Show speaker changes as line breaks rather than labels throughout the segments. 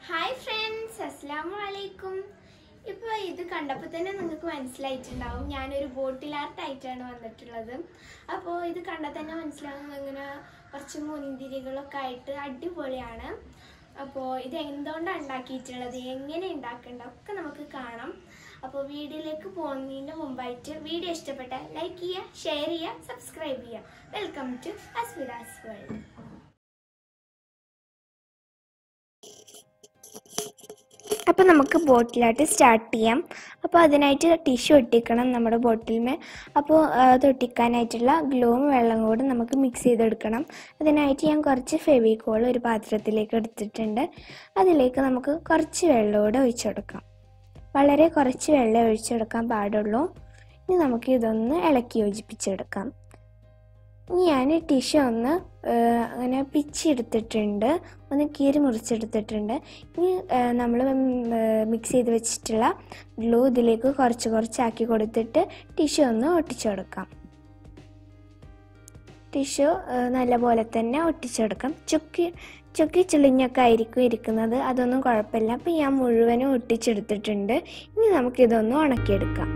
hi friends അസ്സാം വലൈക്കും ഇപ്പോൾ ഇത് കണ്ടപ്പോൾ തന്നെ നിങ്ങൾക്ക് മനസ്സിലായിട്ടുണ്ടാവും ഞാനൊരു ബോട്ടിൽ ആർട്ട് ആയിട്ടാണ് വന്നിട്ടുള്ളത് അപ്പോൾ ഇത് കണ്ടാൽ തന്നെ മനസ്സിലാവും ഇങ്ങനെ കുറച്ച് മുന്തിരികളൊക്കെ ആയിട്ട് അടിപൊളിയാണ് അപ്പോൾ ഇത് എന്തുകൊണ്ടാണ് ഉണ്ടാക്കിയിട്ടുള്ളത് എങ്ങനെ ഉണ്ടാക്കേണ്ട ഒക്കെ നമുക്ക് കാണാം അപ്പോൾ വീഡിയോയിലേക്ക് പോകുന്നതിന് മുമ്പായിട്ട് വീഡിയോ ഇഷ്ടപ്പെട്ട ലൈക്ക് ചെയ്യുക ഷെയർ ചെയ്യുക സബ്സ്ക്രൈബ് ചെയ്യുക വെൽക്കം ടു അസ്വിരാസ് വേൾഡ് അപ്പോൾ നമുക്ക് ബോട്ടിലായിട്ട് സ്റ്റാർട്ട് ചെയ്യാം അപ്പോൾ അതിനായിട്ട് ടിഷ്യൂ ഒട്ടിക്കണം നമ്മുടെ ബോട്ടിൽമേ അപ്പോൾ അത് ഒട്ടിക്കാനായിട്ടുള്ള ഗ്ലൂവും വെള്ളം കൂടി നമുക്ക് മിക്സ് ചെയ്തെടുക്കണം അതിനായിട്ട് ഞാൻ കുറച്ച് ഫെവിക്കോൾ ഒരു പാത്രത്തിലേക്ക് എടുത്തിട്ടുണ്ട് അതിലേക്ക് നമുക്ക് കുറച്ച് വെള്ളം കൂടെ ഒഴിച്ചു കൊടുക്കാം വളരെ കുറച്ച് വെള്ളം ഒഴിച്ചെടുക്കാൻ പാടുള്ളൂ ഇനി നമുക്ക് ഇതൊന്ന് ഇളക്കി യോജിപ്പിച്ചെടുക്കാം ഇനി ഞാൻ ടിഷ്യൂ ഒന്ന് അങ്ങനെ പിച്ചെടുത്തിട്ടുണ്ട് ഒന്ന് കീറി മുറിച്ചെടുത്തിട്ടുണ്ട് ഇനി നമ്മൾ മിക്സ് ചെയ്ത് വെച്ചിട്ടുള്ള ഗ്ലൂ ഇതിലേക്ക് കുറച്ച് കുറച്ചാക്കി കൊടുത്തിട്ട് ടിഷ്യൂ ഒന്ന് ഒട്ടിച്ചു കൊടുക്കാം ടിഷ്യൂ നല്ലപോലെ തന്നെ ഒട്ടിച്ചെടുക്കാം ചുക്കി ചുക്കി ചുളിഞ്ഞൊക്കെ ആയിരിക്കും ഇരിക്കുന്നത് അതൊന്നും കുഴപ്പമില്ല അപ്പം ഞാൻ മുഴുവനും ഒട്ടിച്ചെടുത്തിട്ടുണ്ട് ഇനി നമുക്കിതൊന്ന് ഉണക്കിയെടുക്കാം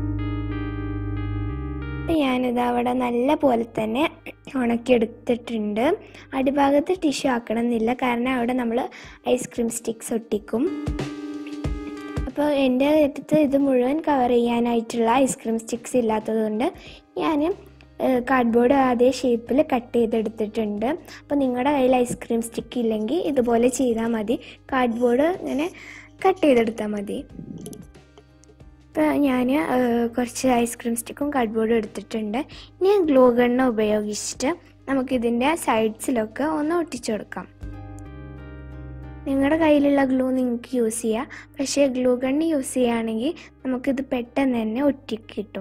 അപ്പം ഞാനിത് അവിടെ നല്ല പോലെ തന്നെ ഉണക്കിയെടുത്തിട്ടുണ്ട് അടിഭാഗത്ത് ടിഷ്യൂ ആക്കണമെന്നില്ല കാരണം അവിടെ നമ്മൾ ഐസ്ക്രീം സ്റ്റിക്സ് ഒട്ടിക്കും അപ്പോൾ എൻ്റെ അടുത്ത് ഇത് മുഴുവൻ കവർ ചെയ്യാനായിട്ടുള്ള ഐസ്ക്രീം സ്റ്റിക്സ് ഇല്ലാത്തതുകൊണ്ട് ഞാൻ കാർഡ്ബോർഡ് അതേ ഷേപ്പിൽ കട്ട് ചെയ്തെടുത്തിട്ടുണ്ട് അപ്പോൾ നിങ്ങളുടെ കയ്യിൽ ഐസ്ക്രീം സ്റ്റിക്ക് ഇല്ലെങ്കിൽ ഇതുപോലെ ചെയ്താൽ മതി കാർഡ്ബോർഡ് ഇങ്ങനെ കട്ട് ചെയ്തെടുത്താൽ മതി ഇപ്പോൾ ഞാൻ കുറച്ച് ഐസ്ക്രീം സ്റ്റിക്കും കാർഡ്ബോർഡും എടുത്തിട്ടുണ്ട് ഇനി ഗ്ലൂ ഗണ്ണ് ഉപയോഗിച്ചിട്ട് നമുക്കിതിൻ്റെ സൈഡ്സിലൊക്കെ ഒന്ന് ഒട്ടിച്ചു കൊടുക്കാം നിങ്ങളുടെ കയ്യിലുള്ള ഗ്ലൂ നിങ്ങൾക്ക് യൂസ് ചെയ്യാം പക്ഷേ ഗ്ലൂ ഗണ്ണ് യൂസ് ചെയ്യുകയാണെങ്കിൽ നമുക്കിത് പെട്ടെന്ന് തന്നെ ഒട്ടി കിട്ടും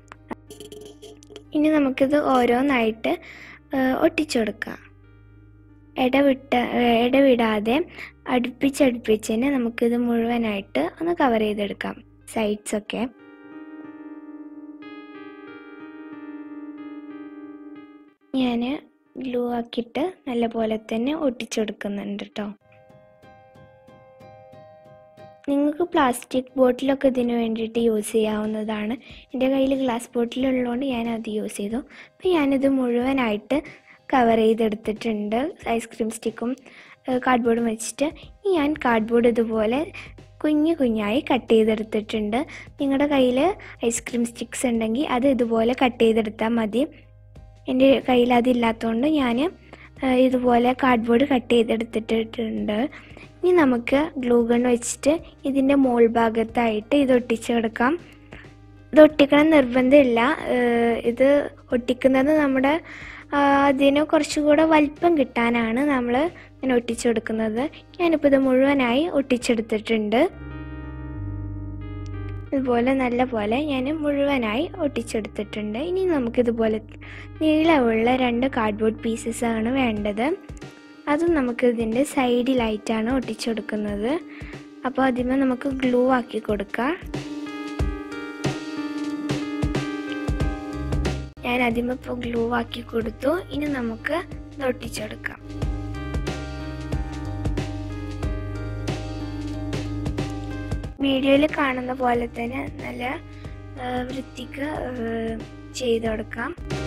ഇനി നമുക്കിത് ഓരോന്നായിട്ട് ഒട്ടിച്ചു കൊടുക്കാം ഇടവിട്ട ഇടവിടാതെ അടുപ്പിച്ചടുപ്പിച്ച് നമുക്കിത് മുഴുവനായിട്ട് ഒന്ന് കവർ ചെയ്തെടുക്കാം സൈഡ്സ് ഒക്കെ ഞാൻ ഗ്ലൂ ആക്കിയിട്ട് നല്ലപോലെ തന്നെ ഒട്ടിച്ചെടുക്കുന്നുണ്ട് കേട്ടോ നിങ്ങൾക്ക് പ്ലാസ്റ്റിക് ബോട്ടിലൊക്കെ ഇതിന് വേണ്ടിയിട്ട് യൂസ് ചെയ്യാവുന്നതാണ് എൻ്റെ കയ്യിൽ ഗ്ലാസ് ബോട്ടിലുള്ളതുകൊണ്ട് ഞാൻ അത് യൂസ് ചെയ്തു അപ്പോൾ ഞാനിത് മുഴുവനായിട്ട് കവർ ചെയ്തെടുത്തിട്ടുണ്ട് ഐസ്ക്രീം സ്റ്റിക്കും കാർഡ്ബോർഡും വെച്ചിട്ട് ഞാൻ കാർഡ്ബോർഡ് ഇതുപോലെ കുഞ്ഞു കുഞ്ഞായി കട്ട് ചെയ്തെടുത്തിട്ടുണ്ട് നിങ്ങളുടെ കയ്യിൽ ഐസ്ക്രീം സ്റ്റിക്സ് ഉണ്ടെങ്കിൽ അത് ഇതുപോലെ കട്ട് ചെയ്തെടുത്താൽ മതി എൻ്റെ കയ്യിൽ അതില്ലാത്തതുകൊണ്ട് ഞാൻ ഇതുപോലെ കാർഡ്ബോർഡ് കട്ട് ചെയ്തെടുത്തിട്ടുണ്ട് ഇനി നമുക്ക് ഗ്ലൂ ഗൺ വെച്ചിട്ട് ഇതിൻ്റെ മോൾ ഭാഗത്തായിട്ട് ഇത് ഒട്ടിച്ചെടുക്കാം ഇത് ഒട്ടിക്കണം നിർബന്ധമില്ല ഇത് ഒട്ടിക്കുന്നത് നമ്മുടെ അതിന് കുറച്ചുകൂടെ വലിപ്പം കിട്ടാനാണ് നമ്മൾ ഇങ്ങനെ ഒട്ടിച്ചെടുക്കുന്നത് ഞാനിപ്പോൾ ഇത് മുഴുവനായി ഒട്ടിച്ചെടുത്തിട്ടുണ്ട് ഇതുപോലെ നല്ല പോലെ ഞാൻ മുഴുവനായി ഒട്ടിച്ചെടുത്തിട്ടുണ്ട് ഇനി നമുക്കിതുപോലെ നീളമുള്ള രണ്ട് കാർഡ്ബോർഡ് പീസസ് ആണ് വേണ്ടത് അതും നമുക്ക് ഇതിൻ്റെ സൈഡിലായിട്ടാണ് ഒട്ടിച്ചെടുക്കുന്നത് അപ്പോൾ അതിന്മേൽ നമുക്ക് ഗ്ലൂ ആക്കി കൊടുക്കാം ഞാൻ അതിന്മേൽ ഇപ്പോൾ ഗ്ലൂ ആക്കി കൊടുത്തു ഇനി നമുക്ക് ഇത് ഒട്ടിച്ചെടുക്കാം വീഡിയോയിൽ കാണുന്ന പോലെ തന്നെ നല്ല വൃത്തിക്ക് ചെയ്ത് കൊടുക്കാം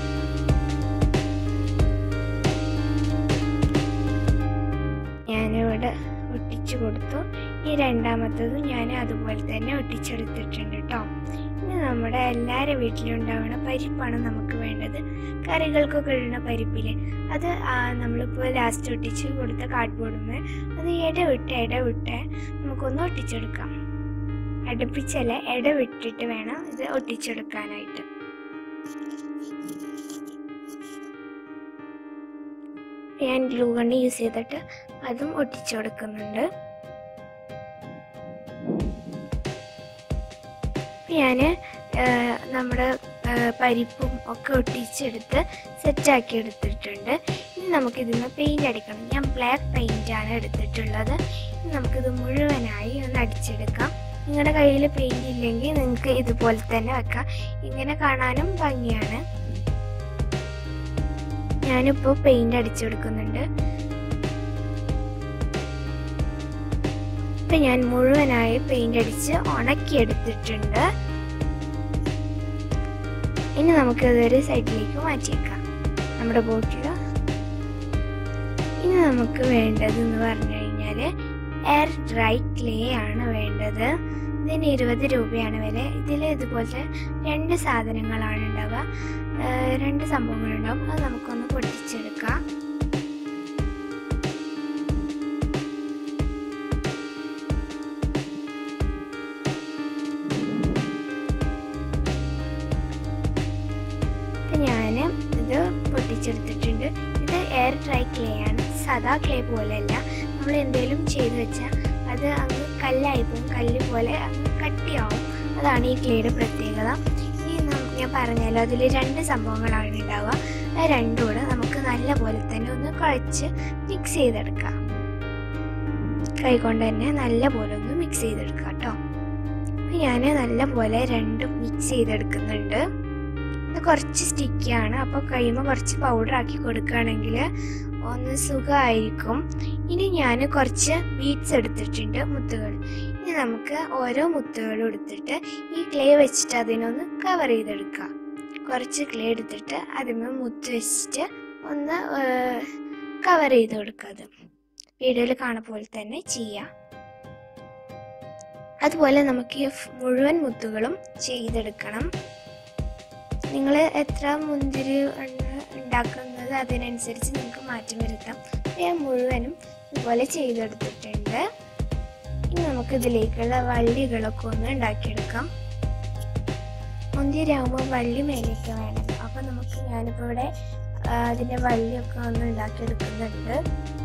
ഞാനിവിടെ ഒട്ടിച്ചു കൊടുത്തു ഈ രണ്ടാമത്തതും ഞാൻ അതുപോലെ തന്നെ ഒട്ടിച്ചെടുത്തിട്ടുണ്ട് കേട്ടോ ഇനി നമ്മുടെ എല്ലാവരുടെ വീട്ടിലുണ്ടാവുന്ന പരിപ്പാണ് നമുക്ക് വേണ്ടത് കറികൾക്കൊക്കെ ഇടുന്ന പരിപ്പില് അത് നമ്മളിപ്പോൾ ലാസ്റ്റ് ഒട്ടിച്ച് കൊടുത്ത കാർഡ്ബോർഡുമേ അത് ഇടവിട്ട് ഇടവിട്ട് നമുക്കൊന്ന് ഒട്ടിച്ചെടുക്കാം അടുപ്പിച്ചല്ല ഇടവിട്ടിട്ട് വേണം ഇത് ഒട്ടിച്ചെടുക്കാനായിട്ട് ഞാൻ ഗ്ലൂ കണ്ട് യൂസ് ചെയ്തിട്ട് അതും ഒട്ടിച്ചു കൊടുക്കുന്നുണ്ട് ഞാൻ നമ്മുടെ പരിപ്പും ഒക്കെ ഒട്ടിച്ചെടുത്ത് സെറ്റാക്കി എടുത്തിട്ടുണ്ട് ഇനി നമുക്കിതിന്ന് പെയിൻ്റ് അടിക്കണം ഞാൻ ബ്ലാക്ക് പെയിൻ്റാണ് എടുത്തിട്ടുള്ളത് ഇനി നമുക്കിത് മുഴുവനായി ഒന്ന് അടിച്ചെടുക്കാം നിങ്ങളുടെ കയ്യിൽ പെയിൻ്റ് ഇല്ലെങ്കിൽ നിങ്ങൾക്ക് ഇതുപോലെ തന്നെ വെക്കാം ഇങ്ങനെ കാണാനും ഭംഗിയാണ് ഞാനിപ്പോൾ പെയിൻ്റ് അടിച്ചു കൊടുക്കുന്നുണ്ട് ഇപ്പം ഞാൻ മുഴുവനായി പെയിൻ്റ് അടിച്ച് ഉണക്കിയെടുത്തിട്ടുണ്ട് ഇനി നമുക്ക് ഇതൊരു സൈഡിലേക്ക് മാറ്റിയേക്കാം നമ്മുടെ ബോട്ടിൽ ഇനി നമുക്ക് വേണ്ടത് എന്ന് പറഞ്ഞു കഴിഞ്ഞാൽ എയർ ഡ്രൈ ക്ലേ ആണ് വേണ്ടത് ഇതിന് ഇരുപത് രൂപയാണ് വില ഇതിൽ ഇതുപോലത്തെ രണ്ട് സാധനങ്ങളാണ് ഉണ്ടാവുക ഏഹ് രണ്ട് സംഭവങ്ങളുണ്ടാവും അത് നമുക്കൊന്ന് പൊട്ടിച്ചെടുക്കാം ഇപ്പം ഞാൻ ഇത് പൊട്ടിച്ചെടുത്തിട്ടുണ്ട് ഇത് എയർ ഡ്രൈ ക്ലേ ആണ് സാദാ ക്ലേ പോലെയല്ല നമ്മൾ എന്തെങ്കിലും ചെയ്തു വെച്ചാൽ അത് അങ്ങ് കല്ലായി പോകും കല്ല് പോലെ അങ്ങ് കട്ടിയാവും അതാണ് ഈ ക്ലേയുടെ പ്രത്യേകത ഈ നം- ഞാൻ പറഞ്ഞല്ലോ അതിൽ രണ്ട് സംഭവങ്ങളാണ് ഉണ്ടാവുക ആ രണ്ടും കൂടെ നമുക്ക് നല്ല പോലെ തന്നെ ഒന്ന് കുഴച്ച് മിക്സ് ചെയ്തെടുക്കാം കൈകൊണ്ട് തന്നെ നല്ല പോലെ ഒന്ന് മിക്സ് ചെയ്തെടുക്കാം കേട്ടോ ഞാൻ നല്ല പോലെ രണ്ടും മിക്സ് ചെയ്തെടുക്കുന്നുണ്ട് ഇത് കുറച്ച് സ്റ്റിക്കിയാണ് അപ്പോൾ കഴിയുമ്പോൾ കുറച്ച് പൗഡർ ആക്കി കൊടുക്കുകയാണെങ്കിൽ ഒന്ന് സുഖമായിരിക്കും ഇനി ഞാൻ കുറച്ച് ബീറ്റ്സ് എടുത്തിട്ടുണ്ട് മുത്തുകൾ ഇനി നമുക്ക് ഓരോ മുത്തുകളും എടുത്തിട്ട് ഈ ക്ലേ വെച്ചിട്ട് അതിനൊന്ന് കവർ ചെയ്തെടുക്കാം കുറച്ച് ക്ലേ എടുത്തിട്ട് അതിന്മേൽ മുത്ത് വെച്ചിട്ട് ഒന്ന് കവർ ചെയ്ത് കൊടുക്കുക അത് വീഡിയോയിൽ കാണ പോലെ തന്നെ ചെയ്യാം അതുപോലെ നമുക്ക് ഈ ഫ് മുഴുവൻ മുത്തുകളും ചെയ്തെടുക്കണം നിങ്ങൾ എത്ര മുന്തിരി ആണ് ഉണ്ടാക്കുന്നത് അതിനനുസരിച്ച് നിങ്ങൾക്ക് മാറ്റം വരുത്താം ഞാൻ മുഴുവനും ഇതുപോലെ ചെയ്തെടുത്തിട്ടുണ്ട് ഇനി നമുക്ക് ഇതിലേക്കുള്ള വള്ളികളൊക്കെ ഒന്ന് ഉണ്ടാക്കിയെടുക്കാം മുന്തിരിയാകുമ്പോൾ വള്ളി മേലേക്ക് വേണമല്ലോ അപ്പം നമുക്ക് ഞാനിപ്പോൾ ഇവിടെ ആ, അതിൻ്റെ വള്ളിയൊക്കെ ഒന്ന് ഉണ്ടാക്കിയെടുക്കുന്നുണ്ട്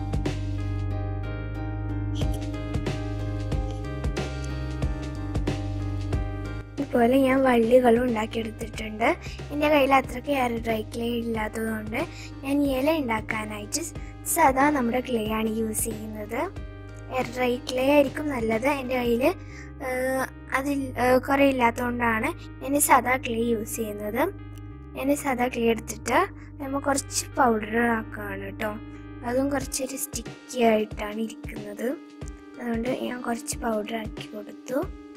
ഇതുപോലെ ഞാൻ വള്ളികളും ഉണ്ടാക്കിയെടുത്തിട്ടുണ്ട് എൻ്റെ കയ്യിൽ അത്രയ്ക്ക് എയർ ഡ്രൈ ക്ലേ ഇല്ലാത്തതുകൊണ്ട് ഞാൻ ഇല ഉണ്ടാക്കാനായിട്ട് സദാ നമ്മുടെ ക്ലേ ആണ് യൂസ് ചെയ്യുന്നത് എയർ ഡ്രൈ ക്ലേ ആയിരിക്കും നല്ലത് എൻ്റെ കയ്യിൽ അതിൽ കുറേ ഇല്ലാത്തതുകൊണ്ടാണ് ഞാൻ സദാ ക്ലേ യൂസ് ചെയ്യുന്നത് ഞാൻ സദാ ക്ലേ എടുത്തിട്ട് നമ്മൾ കുറച്ച് പൗഡർ ആക്കുകയാണ് കേട്ടോ അതും കുറച്ചൊരു സ്റ്റിക്കി ആയിട്ടാണ് ഇരിക്കുന്നത് അതുകൊണ്ട് ഞാൻ കുറച്ച് പൗഡർ ആക്കി കൊടുത്തു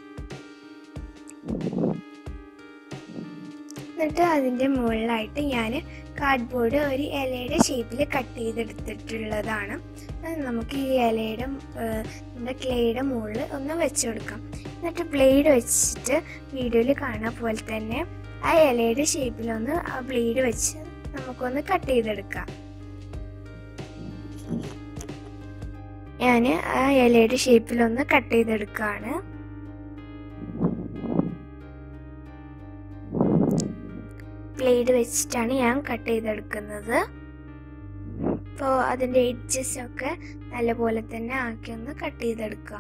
എന്നിട്ട് അതിൻ്റെ മുകളിലായിട്ട് ഞാൻ കാർഡ്ബോർഡ് ഒരു ഇലയുടെ ഷേപ്പിൽ കട്ട് ചെയ്തെടുത്തിട്ടുള്ളതാണ് അത് നമുക്ക് ഈ ഇലയുടെ ഏഹ്, നമ്മുടെ ക്ലേയുടെ മുകളിൽ ഒന്ന് വെച്ച് കൊടുക്കാം എന്നിട്ട് ബ്ലേഡ് വെച്ചിട്ട് വീഡിയോയിൽ കാണുന്ന പോലെ തന്നെ ആ ഇലയുടെ ഷേപ്പിലൊന്ന് ആ ബ്ലേഡ് വെച്ച് നമുക്കൊന്ന് കട്ട് ചെയ്തെടുക്കാം ഞാൻ ആ ഇലയുടെ ഷേപ്പിലൊന്ന് കട്ട് ചെയ്തെടുക്കുകയാണ് ബ്ലേഡ് വെച്ചിട്ടാണ് ഞാൻ കട്ട് ചെയ്തെടുക്കുന്നത് അപ്പോൾ അതിൻ്റെ എഡ്ജസ് ഒക്കെ നല്ലപോലെ തന്നെ ആക്കി ഒന്ന് കട്ട് ചെയ്തെടുക്കുക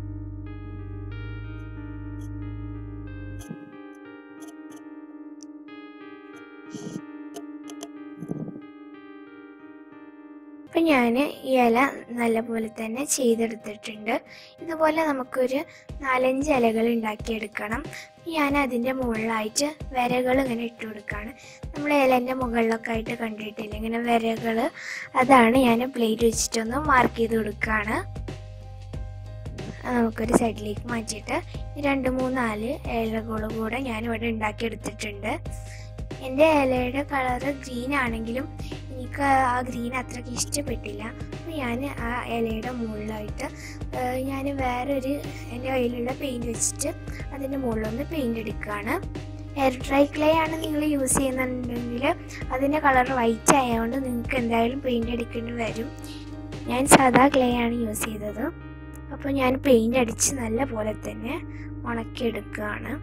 അപ്പം ഞാൻ ഈ ഇല നല്ലപോലെ തന്നെ ചെയ്തെടുത്തിട്ടുണ്ട് ഇതുപോലെ നമുക്കൊരു നാലഞ്ച് ഇലകൾ ഉണ്ടാക്കിയെടുക്കണം ഞാൻ അതിൻ്റെ മുകളിലായിട്ട് വരകൾ ഇങ്ങനെ ഇട്ട് കൊടുക്കുകയാണ് നമ്മൾ ഇലൻ്റെ മുകളിലൊക്കെ ആയിട്ട് കണ്ടിട്ടില്ല ഇങ്ങനെ വരകൾ അതാണ് ഞാൻ പ്ലേറ്റ് വെച്ചിട്ടൊന്ന് മാർക്ക് ചെയ്ത് കൊടുക്കുകയാണ് അത് നമുക്കൊരു സൈഡിലേക്ക് മാറ്റിയിട്ട് ഈ രണ്ട് മൂന്ന് നാല് ഇലകൾ കൂടെ ഞാനിവിടെ ഉണ്ടാക്കിയെടുത്തിട്ടുണ്ട് എൻ്റെ ഇലയുടെ കളറ് ഗ്രീൻ ആണെങ്കിലും എനിക്ക് ആ ഗ്രീൻ അത്രയ്ക്ക് ഇഷ്ടപ്പെട്ടില്ല അപ്പോൾ ഞാൻ ആ ഇലയുടെ മുകളിലായിട്ട് ഞാൻ വേറൊരു എൻ്റെ കയ്യിലുള്ള പെയിൻറ് വെച്ചിട്ട് അതിൻ്റെ മുകളിലൊന്ന് പെയിൻറ് എടുക്കുകയാണ് എയർ ഡ്രൈ ക്ലേ ആണ് നിങ്ങൾ യൂസ് ചെയ്യുന്നുണ്ടെങ്കിൽ അതിൻ്റെ കളർ വൈറ്റ് ആയതുകൊണ്ട് നിങ്ങൾക്ക് എന്തായാലും പെയിൻറ് അടിക്കേണ്ടി വരും ഞാൻ സാധാ ക്ലേ ആണ് യൂസ് ചെയ്തത് അപ്പോൾ ഞാൻ പെയിൻറ് അടിച്ച് നല്ല പോലെ തന്നെ ഉണക്കിയെടുക്കുകയാണ്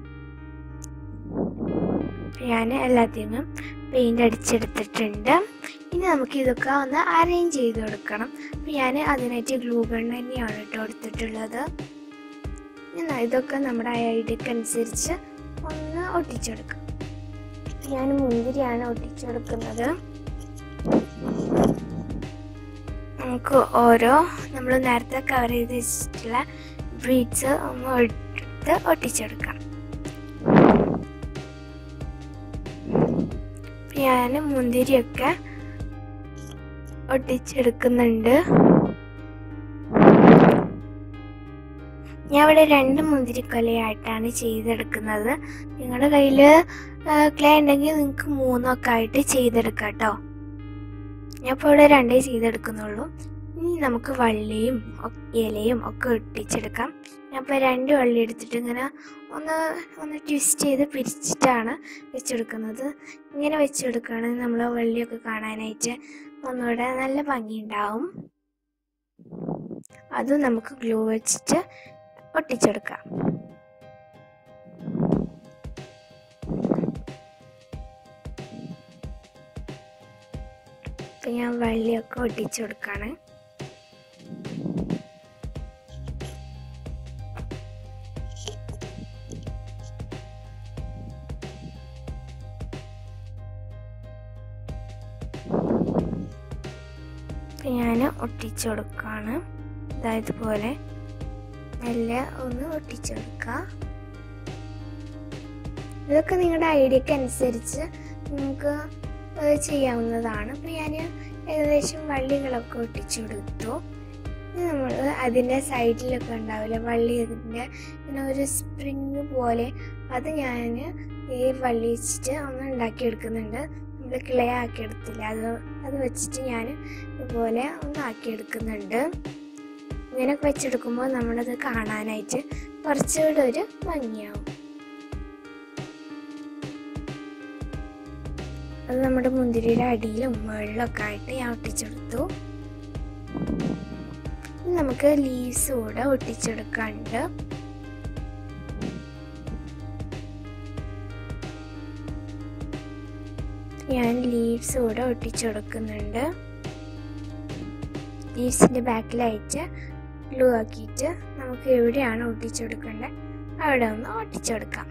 ഞാൻ എല്ലാത്തിനും പെയിൻ്റ് അടിച്ചെടുത്തിട്ടുണ്ട് ഇനി നമുക്ക് ഇതൊക്കെ ഒന്ന് അറേഞ്ച് ചെയ്ത് കൊടുക്കണം അപ്പം ഞാൻ അതിനായിട്ട് ഗ്ലൂ ഗൺ തന്നെയാണ് കേട്ടോ എടുത്തിട്ടുള്ളത് ഇനി ഇതൊക്കെ നമ്മുടെ ഐഡിയക്ക് അനുസരിച്ച് ഒന്ന് ഒട്ടിച്ചെടുക്കാം ഞാൻ മുന്തിരിയാണ് ഒട്ടിച്ചെടുക്കുന്നത് നമുക്ക് ഓരോ നമ്മൾ നേരത്തെ കവർ ചെയ്ത് വെച്ചിട്ടുള്ള ബ്രീഡ്സ് ഒന്ന് എടുത്ത് ഒട്ടിച്ചെടുക്കാം ഞാൻ മുന്തിരിയൊക്കെ ഒട്ടിച്ചെടുക്കുന്നുണ്ട് ഞാൻ ഇവിടെ രണ്ട് മുന്തിരിക്കൊലയായിട്ടാണ് ചെയ്തെടുക്കുന്നത് നിങ്ങളുടെ കയ്യിൽ ക്ലേ ഉണ്ടെങ്കിൽ നിങ്ങൾക്ക് മൂന്നൊക്കെ ആയിട്ട് ചെയ്തെടുക്കാം കേട്ടോ ഞാൻ ഇപ്പോൾ ഇവിടെ രണ്ടേ ചെയ്തെടുക്കുന്നുള്ളൂ ഇനി നമുക്ക് വള്ളിയും ഒ- ഇലയും ഒക്കെ ഒട്ടിച്ചെടുക്കാം ഞാൻ ഇപ്പോൾ രണ്ട് വള്ളി എടുത്തിട്ട് ഇങ്ങനെ ഒന്ന് ഒന്ന് ട്വിസ്റ്റ് ചെയ്ത് പിരിച്ചിട്ടാണ് വെച്ചെടുക്കുന്നത് ഇങ്ങനെ വെച്ചെടുക്കുകയാണെങ്കിൽ നമ്മൾ വള്ളിയൊക്കെ കാണാനായിട്ട് ഒന്നുകൂടെ നല്ല ഭംഗിയുണ്ടാവും അതും നമുക്ക് ഗ്ലൂ വെച്ചിട്ട് ഒട്ടിച്ചെടുക്കാം ഇപ്പം ഞാൻ വള്ളിയൊക്കെ ഒട്ടിച്ചു കൊടുക്കാണ് ഇപ്പം ഞാൻ ഒട്ടിച്ചു കൊടുക്കാണ് അതായത് പോലെ മെല്ലെ ഒന്ന് ഒട്ടിച്ചു കൊടുക്കുക ഇതൊക്കെ നിങ്ങളുടെ ഐഡിയക്ക് അനുസരിച്ച് നിങ്ങൾക്ക് ഏഹ് ചെയ്യാവുന്നതാണ് അപ്പം ഞാൻ ഏകദേശം വള്ളികളൊക്കെ ഒട്ടിച്ചു കൊടുത്തു നമ്മൾ അതിൻ്റെ സൈഡിലൊക്കെ ഉണ്ടാവില്ല വള്ളി അതിൻ്റെ ഇങ്ങനെ ഒരു സ്പ്രിങ് പോലെ അത് ഞാൻ ഈ വള്ളി വെച്ചിട്ട് ഒന്ന് ഉണ്ടാക്കിയെടുക്കുന്നുണ്ട് നമ്മൾ ക്ലേ ആക്കിയെടുത്തില്ല അത് അത് വെച്ചിട്ട് ഞാൻ ഇതുപോലെ ഒന്ന് ആക്കിയെടുക്കുന്നുണ്ട് ഇങ്ങനെയൊക്കെ വെച്ചെടുക്കുമ്പോൾ നമ്മളത് കാണാനായിട്ട് കുറച്ചുകൂടെ ഒരു ഭംഗിയാവും അത് നമ്മുടെ മുന്തിരിയുടെ അടിയിലും മുകളിലൊക്കെ ആയിട്ട് ഞാൻ ഒട്ടിച്ചെടുത്തു ഇനി നമുക്ക് ലീവ്സ് കൂടെ ഒട്ടിച്ചെടുക്കാനുണ്ട് ഞാൻ ലീവ്സ് കൂടെ ഒട്ടിച്ചെടുക്കുന്നുണ്ട് ലീവ്സിൻ്റെ ബാക്കിലായിട്ട് ഗ്ലൂ ആക്കിയിട്ട് നമുക്ക് എവിടെയാണ് ഒട്ടിച്ചെടുക്കേണ്ടത് അവിടെ ഒന്ന് ഒട്ടിച്ചെടുക്കാം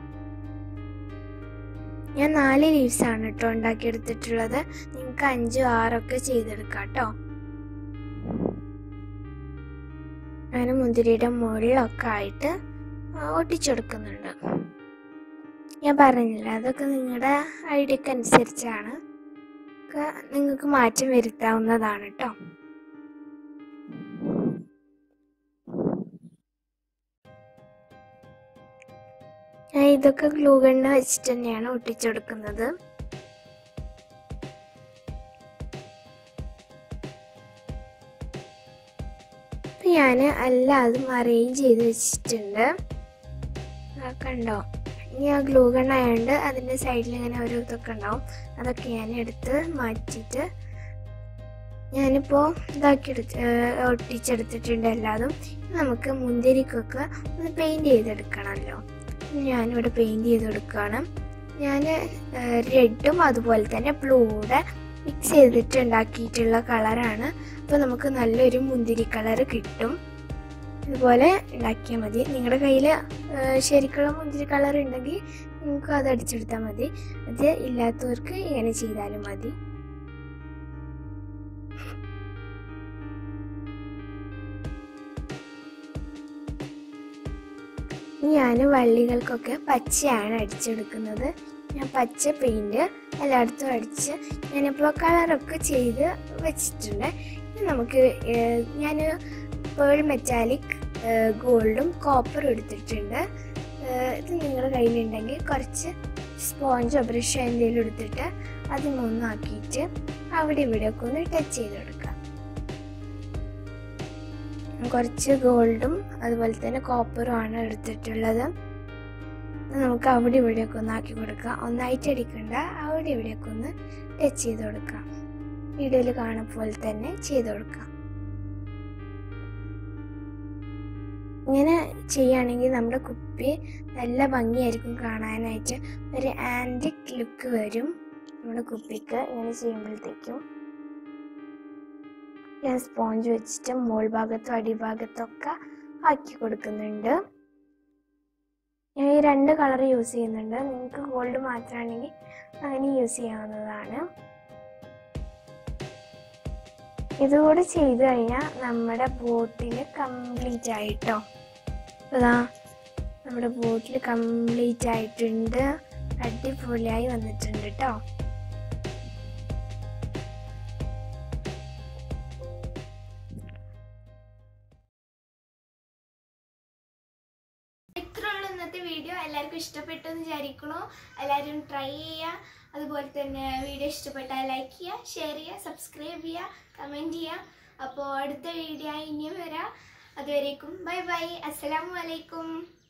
ഞാൻ നാല് ലീവ്സ് ആണ് കേട്ടോ ഉണ്ടാക്കിയെടുത്തിട്ടുള്ളത് നിങ്ങൾക്ക് അഞ്ചും ആറൊക്കെ ചെയ്തെടുക്കാം കേട്ടോ ഞാൻ മുന്തിരിയുടെ മുകളിലൊക്കെ ആയിട്ട് ആ, ഒട്ടിച്ചെടുക്കുന്നുണ്ട് ഞാൻ പറഞ്ഞില്ല അതൊക്കെ നിങ്ങളുടെ ഐഡിയക്ക് അനുസരിച്ചാണ് ഒക്കെ നിങ്ങൾക്ക് മാറ്റം വരുത്താവുന്നതാണ് കേട്ടോ ഞാൻ ഇതൊക്കെ ഗ്ലൂ ഗണ്ണ് വെച്ചിട്ട് തന്നെയാണ് ഒട്ടിച്ചെടുക്കുന്നത് ഞാൻ എല്ലാതും അറേഞ്ച് ചെയ്ത് വെച്ചിട്ടുണ്ട് ആ, കണ്ടോ ഇനി ആ ഗ്ലൂ ഗൺ ആയതുകൊണ്ട് അതിൻ്റെ സൈഡിൽ ഇങ്ങനെ ഒരു ഇതൊക്കെ ഉണ്ടാവും അതൊക്കെ ഞാൻ എടുത്ത് മാറ്റിയിട്ട് ഞാനിപ്പോൾ ഇതാക്കി എടുത്ത് ഏഹ് ഒട്ടിച്ചെടുത്തിട്ടുണ്ട് എല്ലാതും ഇനി നമുക്ക് മുന്തിരിക്കൊക്കെ ഒന്ന് പെയിൻറ് ചെയ്തെടുക്കണമല്ലോ ഞാനിവിടെ പെയിൻറ് ചെയ്തെടുക്കുകയാണ് ഞാൻ റെഡും അതുപോലെ തന്നെ ബ്ലൂടെ മിക്സ് ചെയ്തിട്ട് ഉണ്ടാക്കിയിട്ടുള്ള കളറാണ് അപ്പോൾ നമുക്ക് നല്ലൊരു മുന്തിരി കളർ കിട്ടും ഇതുപോലെ ഉണ്ടാക്കിയാൽ മതി നിങ്ങളുടെ കയ്യിൽ ശരിക്കുള്ള മുന്തിരി കളർ ഉണ്ടെങ്കിൽ നിങ്ങൾക്ക് അത് അടിച്ചെടുത്താൽ മതി അത് ഇല്ലാത്തവർക്ക് ഇങ്ങനെ ചെയ്താലും മതി ഞാൻ വള്ളികൾക്കൊക്കെ പച്ചയാണ് അടിച്ചെടുക്കുന്നത് ഞാൻ പച്ച പെയിൻറ് എല്ലായിടത്തും അടിച്ച് ഞാനിപ്പോൾ കളറൊക്കെ ചെയ്ത് വെച്ചിട്ടുണ്ട് ഇനി നമുക്ക് ഞാൻ പേൾ മെറ്റാലിക് ഗോൾഡും കോപ്പറും എടുത്തിട്ടുണ്ട് ഏഹ് ഇത് നിങ്ങളുടെ കയ്യിലുണ്ടെങ്കിൽ കുറച്ച് സ്പോഞ്ചോ ബ്രഷോ എന്തെങ്കിലും എടുത്തിട്ട് അതിമൊന്നാക്കിയിട്ട് അവിടെ ഇവിടെയൊക്കെ ഒന്ന് ടച്ച് ചെയ്ത് കൊടുക്കാം കുറച്ച് ഗോൾഡും അതുപോലെ തന്നെ കോപ്പറും ആണ് എടുത്തിട്ടുള്ളത് ഇത് നമുക്ക് അവിടെ ഇവിടെയൊക്കെ ഒന്ന് ആക്കി കൊടുക്കാം ഒന്നായിട്ട് അടിക്കണ്ട അവിടെ ഇവിടെയൊക്കെ ഒന്ന് ടച്ച് ചെയ്ത് കൊടുക്കാം വീഡിയോയിൽ കാണുന്ന പോലെ തന്നെ ചെയ്ത് കൊടുക്കാം ഇങ്ങനെ ചെയ്യുകയാണെങ്കിൽ നമ്മുടെ കുപ്പി നല്ല ഭംഗിയായിരിക്കും കാണാനായിട്ട് ഒരു ആൻറ്റിക് ലുക്ക് വരും നമ്മുടെ കുപ്പിക്ക് ഇങ്ങനെ ചെയ്യുമ്പോഴത്തേക്കും ഞാൻ സ്പോഞ്ച് വെച്ചിട്ട് മോൾ ഭാഗത്തും അടിഭാഗത്തും ഒക്കെ ആക്കി കൊടുക്കുന്നുണ്ട് ഞാൻ ഈ രണ്ട് കളർ യൂസ് ചെയ്യുന്നുണ്ട് നിങ്ങൾക്ക് ഗോൾഡ് മാത്രമാണെങ്കിൽ അങ്ങനെ യൂസ് ചെയ്യാവുന്നതാണ് ഇതുകൂടെ ചെയ്ത് കഴിഞ്ഞാൽ നമ്മുടെ ബോട്ടിൽ കംപ്ലീറ്റ് ആയിട്ടോ അതാ നമ്മുടെ ബോട്ടിൽ കംപ്ലീറ്റ് ആയിട്ടുണ്ട് അടിപൊളിയായി വന്നിട്ടുണ്ട് കേട്ടോ ഇന്നത്തെ വീഡിയോ എല്ലാവർക്കും ഇഷ്ടപ്പെട്ടു എന്ന് വിചാരിക്കണു എല്ലാവരും ട്രൈ ചെയ്യുക അതുപോലെ തന്നെ വീഡിയോ ഇഷ്ടപ്പെട്ടാൽ ലൈക്ക് ചെയ്യുക ഷെയർ ചെയ്യുക സബ്സ്ക്രൈബ് ചെയ്യുക കമൻറ്റ് ചെയ്യുക അപ്പോൾ അടുത്ത വീഡിയോ ഇനിയും വരാം അതുവരേക്കും ബൈ ബൈ അസ്സലാമു അലൈക്കും